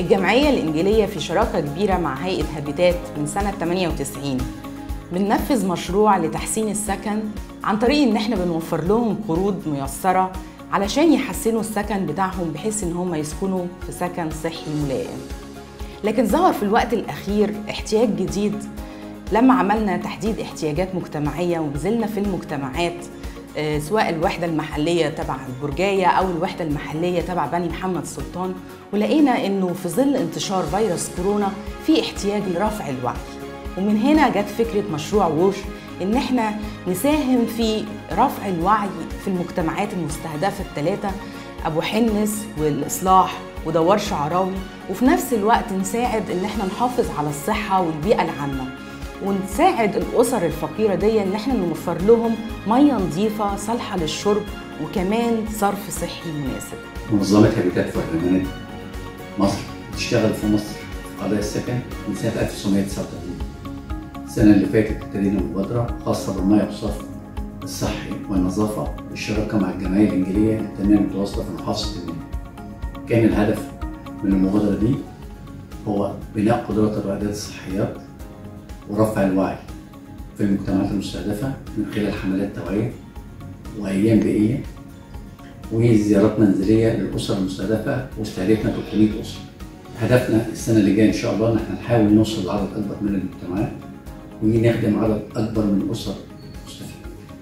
الجمعية الإنجيلية في شراكة كبيرة مع هيئة هابيتات من سنة 98 بننفذ مشروع لتحسين السكن عن طريق إن إحنا بنوفر لهم قروض ميسرة علشان يحسنوا السكن بتاعهم بحيث إن هم يسكنوا في سكن صحي ملائم لكن ظهر في الوقت الأخير احتياج جديد لما عملنا تحديد احتياجات مجتمعية ونزلنا في المجتمعات آه، سواء الوحدة المحلية تبع البرجاية أو الوحدة المحلية تبع بني محمد سلطان ولقينا إنه في ظل انتشار فيروس كورونا في احتياج لرفع الوعي ومن هنا جت فكرة مشروع ووش إن إحنا نساهم في رفع الوعي في المجتمعات المستهدفة الثلاثة أبو حنس والإصلاح ودوار شعراوي وفي نفس الوقت نساعد إن إحنا نحافظ على الصحة والبيئة العامة ونساعد الأسر الفقيرة دي إن إحنا نوفر لهم مية نظيفة صالحة للشرب وكمان صرف صحي مناسب منظمة هابيتات في برلمانات مصر بتشتغل في مصر في قضايا السكن من سنة 1939 السنة اللي فاتت ابتدينا مبادرة خاصة بالمياه والصرف الصحي والنظافة بالشراكة مع الجمعية الإنجيلية للتنمية المتواصلة في محافظة المنيا. كان الهدف من المبادرة دي هو بناء قدرات الرائدات الصحيات ورفع الوعي في المجتمعات المستهدفة من خلال حملات توعية وأيام بيئية وزيارات منزلية للأسر المستهدفة واستهدفنا 300 أسرة. هدفنا السنة اللي جاية إن شاء الله إن احنا نحاول نوصل لعدد أكبر من المجتمعات ونخدم عدد أكبر من الأسر المستفيدة.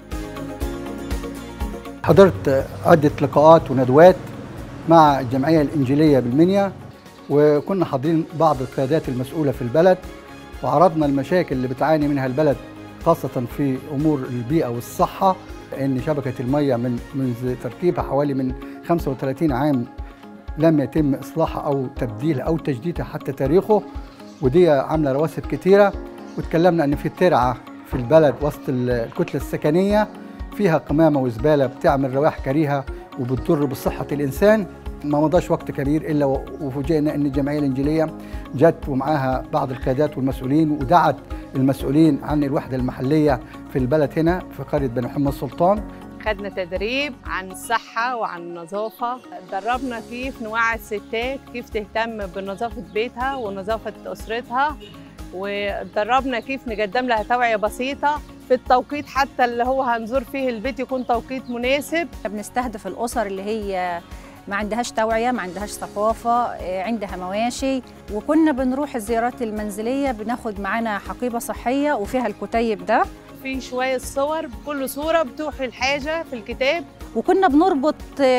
حضرت عدة لقاءات وندوات مع الجمعية الإنجيلية بالمنيا وكنا حاضرين بعض القيادات المسؤولة في البلد وعرضنا المشاكل اللي بتعاني منها البلد خاصة في أمور البيئة والصحة إن شبكة المية من منذ تركيبها حوالي من 35 عام لم يتم إصلاحها أو تبديلها أو تجديدها حتى تاريخه ودي عاملة رواسب كتيرة وتكلمنا إن في ترعة في البلد وسط الكتلة السكنية فيها قمامة وزبالة بتعمل روائح كريهة وبتضر بصحة الإنسان ما مضاش وقت كبير إلا وفوجئنا أن الجمعية الإنجيلية جت ومعاها بعض القيادات والمسؤولين ودعت المسؤولين عن الوحدة المحلية في البلد هنا في قرية بني محمد سلطان خدنا تدريب عن الصحة وعن النظافة دربنا كيف نوعي الستات كيف تهتم بنظافة بيتها ونظافة أسرتها ودربنا كيف نقدم لها توعية بسيطة في التوقيت حتى اللي هو هنزور فيه البيت يكون توقيت مناسب بنستهدف الأسر اللي هي ما عندهاش توعية ما عندهاش ثقافة عندها مواشي وكنا بنروح الزيارات المنزلية بناخد معانا حقيبة صحية وفيها الكتيب ده في شوية صور كل صورة بتوحي الحاجة في الكتاب وكنا بنربط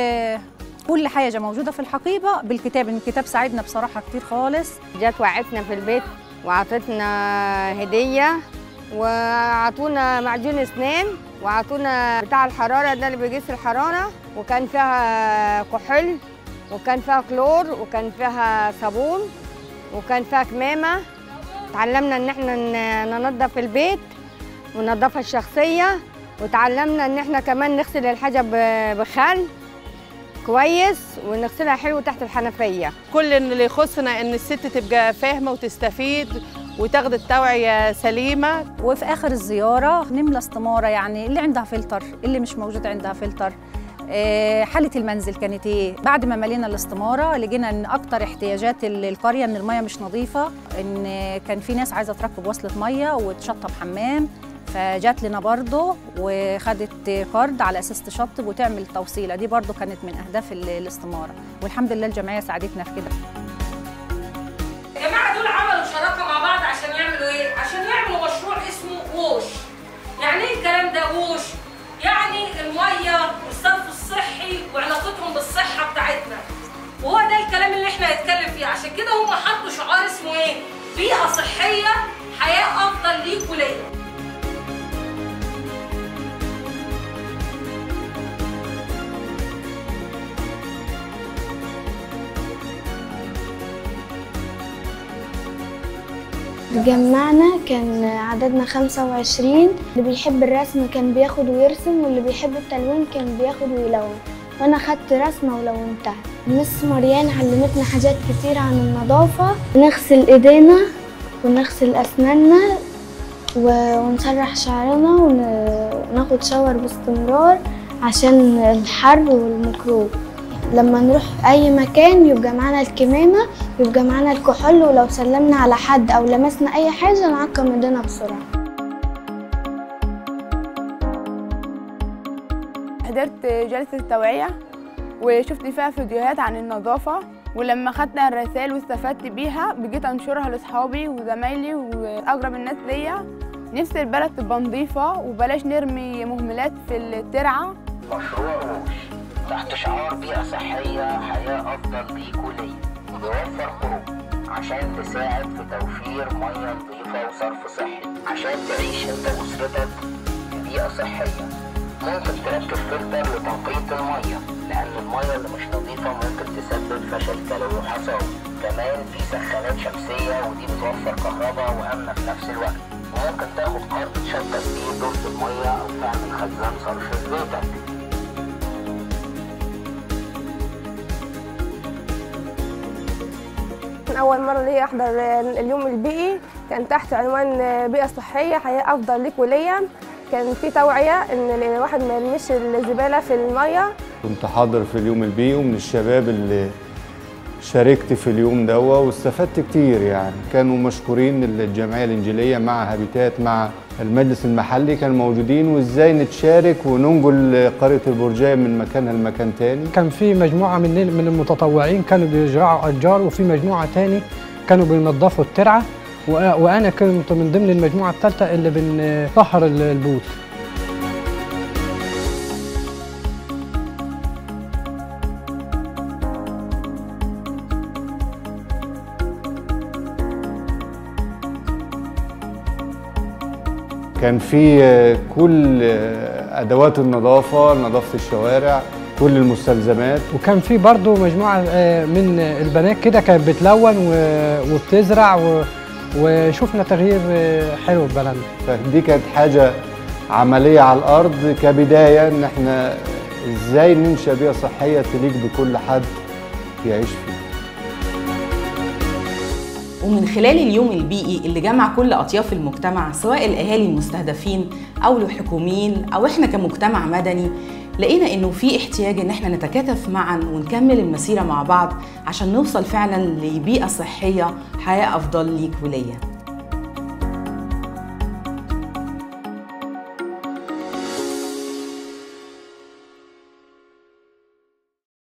كل حاجة موجودة في الحقيبة بالكتاب الكتاب ساعدنا بصراحة كتير خالص جت وعدتنا في البيت وعطتنا هدية وعطونا معجون اسنان وعطونا بتاع الحرارة ده اللي بيقيس الحرارة وكان فيها كحول وكان فيها كلور وكان فيها صابون وكان فيها كمامة تعلمنا ان احنا ننظف البيت والنظافة الشخصية وتعلمنا ان احنا كمان نغسل الحاجة بخل كويس ونغسلها حلو تحت الحنفية كل اللي يخصنا ان الست تبقى فاهمة وتستفيد وتاخد التوعية سليمة وفي آخر الزيارة نملى استمارة يعني اللي عندها فلتر اللي مش موجود عندها فلتر حالة المنزل كانت ايه؟ بعد ما ملينا الاستمارة لقينا ان اكتر احتياجات القرية ان المية مش نظيفة ان كان في ناس عايزة تركب وصلة مية وتشطب حمام فجات لنا برضه وخدت كارد على اساس تشطب وتعمل توصيله دي برضه كانت من اهداف الاستماره والحمد لله الجمعيه ساعدتنا في كده الجماعه دول عملوا شراكه مع بعض عشان يعملوا ايه عشان يعملوا مشروع اسمه ووش يعني ايه الكلام ده ووش يعني الميه والصرف الصحي وعلاقتهم بالصحه بتاعتنا وهو ده الكلام اللي احنا هنتكلم فيه عشان كده هم حطوا شعار اسمه ايه بيئه صحيه حياه افضل ليك وليا جمعنا كان عددنا 25 اللي بيحب الرسم كان بياخد ويرسم واللي بيحب التلوين كان بياخد ويلون وانا خدت رسمه ولونتها مس مريان علمتنا حاجات كتير عن النظافه نغسل ايدينا ونغسل اسناننا ونسرح شعرنا وناخد شاور باستمرار عشان الحر والميكروب لما نروح أي مكان يبقى معانا الكمامة يبقى معانا الكحول ولو سلمنا على حد أو لمسنا أي حاجة نعقم ايدينا بسرعة حضرت جلسة التوعية وشفت فيها فيديوهات عن النظافة ولما خدت الرسائل واستفدت بيها بقيت أنشرها لأصحابي وزمايلي وأقرب الناس ليا نفسي البلد تبقى نظيفة وبلاش نرمي مهملات في الترعة مشروع روش تحت شعار بيئة صحية حياة أفضل ليك وليا بيوفر قروض عشان تساعد في توفير مياه نظيفة وصرف صحي عشان تعيش انت وأسرتك في بيئة صحية ممكن تركب فلتر لتنقية المية لأن المية اللي مش نظيفة ممكن تسبب فشل كلوي وحصاوي كمان في سخانات شمسية ودي بتوفر كهرباء وأمنة في نفس الوقت وممكن تاخد قرض تشتت بيه دورة المية أو تعمل خزان صرف في بيتك من أول مرة ليا أحضر اليوم البيئي كان تحت عنوان بيئة صحية حياة أفضل ليك وليا كان في توعية إن الواحد ما يرميش الزبالة في المية كنت حاضر في اليوم البيئي ومن الشباب اللي شاركت في اليوم ده واستفدت كتير يعني كانوا مشكورين الجمعية الإنجيلية مع هابيتات مع المجلس المحلي كانوا موجودين وازاي نتشارك وننقل قرية البرجاية من مكانها لمكان تاني كان في مجموعة من من المتطوعين كانوا بيزرعوا أشجار وفي مجموعة تاني كانوا بينظفوا الترعة وأنا كنت من ضمن المجموعة الثالثة اللي بنطهر البوت كان في كل ادوات النظافه نظافه الشوارع كل المستلزمات وكان في برضو مجموعه من البنات كده كانت بتلون وبتزرع وشفنا تغيير حلو في بلدنا فدي كانت حاجه عمليه على الارض كبدايه ان احنا ازاي ننشا بيئه صحيه تليق بكل حد يعيش فيها ومن خلال اليوم البيئي اللي جمع كل أطياف المجتمع سواء الأهالي المستهدفين أو الحكوميين أو إحنا كمجتمع مدني لقينا إنه في احتياج إن إحنا نتكاتف معا ونكمل المسيرة مع بعض عشان نوصل فعلا لبيئة صحية حياة أفضل ليك وليا